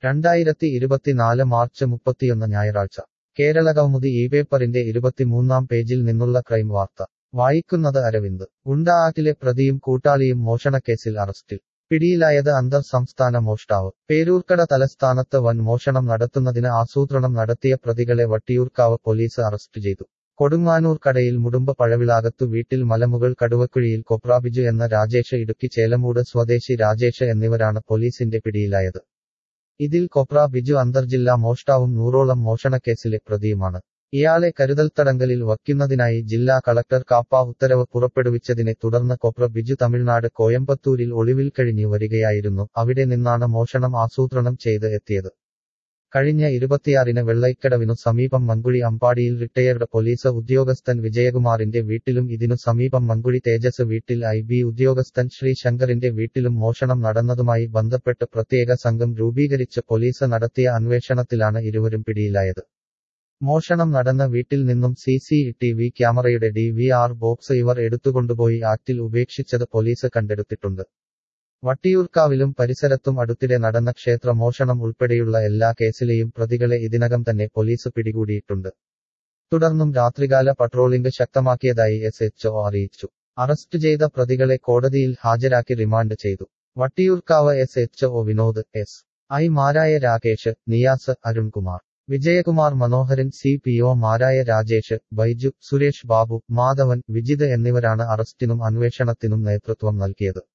രണ്ടായിരത്തി ഇരുപത്തിനാല് മാർച്ച് മുപ്പത്തിയൊന്ന് ഞായറാഴ്ച കേരള കൗമുദി ഈ പേപ്പറിന്റെ ഇരുപത്തിമൂന്നാം പേജിൽ നിന്നുള്ള ക്രൈം വാർത്ത വായിക്കുന്നത് അരവിന്ദ് ഗുണ്ടാആറ്റിലെ പ്രതിയും കൂട്ടാളിയും മോഷണക്കേസിൽ അറസ്റ്റിൽ പിടിയിലായത് അന്തർ സംസ്ഥാന മോഷ്ടാവ് പേരൂർക്കട തലസ്ഥാനത്ത് വൻ മോഷണം നടത്തുന്നതിന് ആസൂത്രണം നടത്തിയ പ്രതികളെ വട്ടിയൂർക്കാവ് പോലീസ് അറസ്റ്റ് ചെയ്തു കൊടുങ്ങാനൂർ കടയിൽ മുടുമ്പ് പഴവിളാകത്തു വീട്ടിൽ മലമുകൾ കടുവക്കുഴിയിൽ കൊപ്രാബിജു എന്ന രാജേഷ് ഇടുക്കി ചേലമൂട് സ്വദേശി രാജേഷ് എന്നിവരാണ് പോലീസിന്റെ പിടിയിലായത് ഇതിൽ കൊപ്ര ബിജു അന്തർജില്ലാ മോഷ്ടാവും നൂറോളം മോഷണക്കേസിലെ പ്രതിയുമാണ് ഇയാളെ കരുതൽത്തടങ്കലിൽ വയ്ക്കുന്നതിനായി ജില്ലാ കളക്ടർ കാപ്പ ഉത്തരവ് പുറപ്പെടുവിച്ചതിനെ തുടർന്ന് കൊപ്ര ബിജു തമിഴ്നാട് കോയമ്പത്തൂരിൽ ഒളിവിൽ കഴിഞ്ഞു വരികയായിരുന്നു അവിടെ നിന്നാണ് മോഷണം ആസൂത്രണം ചെയ്ത് എത്തിയത് കഴിഞ്ഞ ഇരുപത്തിയാറിന് വെള്ളൈക്കടവിനു സമീപം മങ്കുഴി അമ്പാടിയിൽ റിട്ടയർഡ് പോലീസ് ഉദ്യോഗസ്ഥൻ വിജയകുമാറിന്റെ വീട്ടിലും ഇതിനു സമീപം മങ്കുഴി തേജസ് വീട്ടിൽ ഐ ബി ഉദ്യോഗസ്ഥൻ ശ്രീ ശങ്കറിന്റെ വീട്ടിലും മോഷണം നടന്നതുമായി ബന്ധപ്പെട്ട് പ്രത്യേക സംഘം രൂപീകരിച്ച് പോലീസ് നടത്തിയ അന്വേഷണത്തിലാണ് ഇരുവരും പിടിയിലായത് മോഷണം നടന്ന വീട്ടിൽ നിന്നും സി സി ടി വി ക്യാമറയുടെ ഡി വി ആർ ബോക്സ് ഇവർ എടുത്തുകൊണ്ടുപോയി ആക്റ്റിൽ ഉപേക്ഷിച്ചത് പോലീസ് കണ്ടെടുത്തിട്ടുണ്ട് വട്ടിയൂർക്കാവിലും പരിസരത്തും അടുത്തിടെ നടന്ന ക്ഷേത്ര മോഷണം ഉൾപ്പെടെയുള്ള എല്ലാ കേസിലെയും പ്രതികളെ ഇതിനകം തന്നെ പോലീസ് പിടികൂടിയിട്ടുണ്ട് തുടർന്നും രാത്രികാല പട്രോളിംഗ് ശക്തമാക്കിയതായി എസ് എച്ച് ഒ അറിയിച്ചു അറസ്റ്റ് ചെയ്ത പ്രതികളെ കോടതിയിൽ ഹാജരാക്കി റിമാൻഡ് ചെയ്തു Vattiyoorkavu S H O Vinod S I മാരായ Rakesh Niyas Arunkumar Vijayakumar Manoharan C P O മാരായ രാജേഷ് ബൈജു സുരേഷ് ബാബു മാധവൻ വിജിത് എന്നിവരാണ് അറസ്റ്റിനും അന്വേഷണത്തിനും നേതൃത്വം നൽകിയത്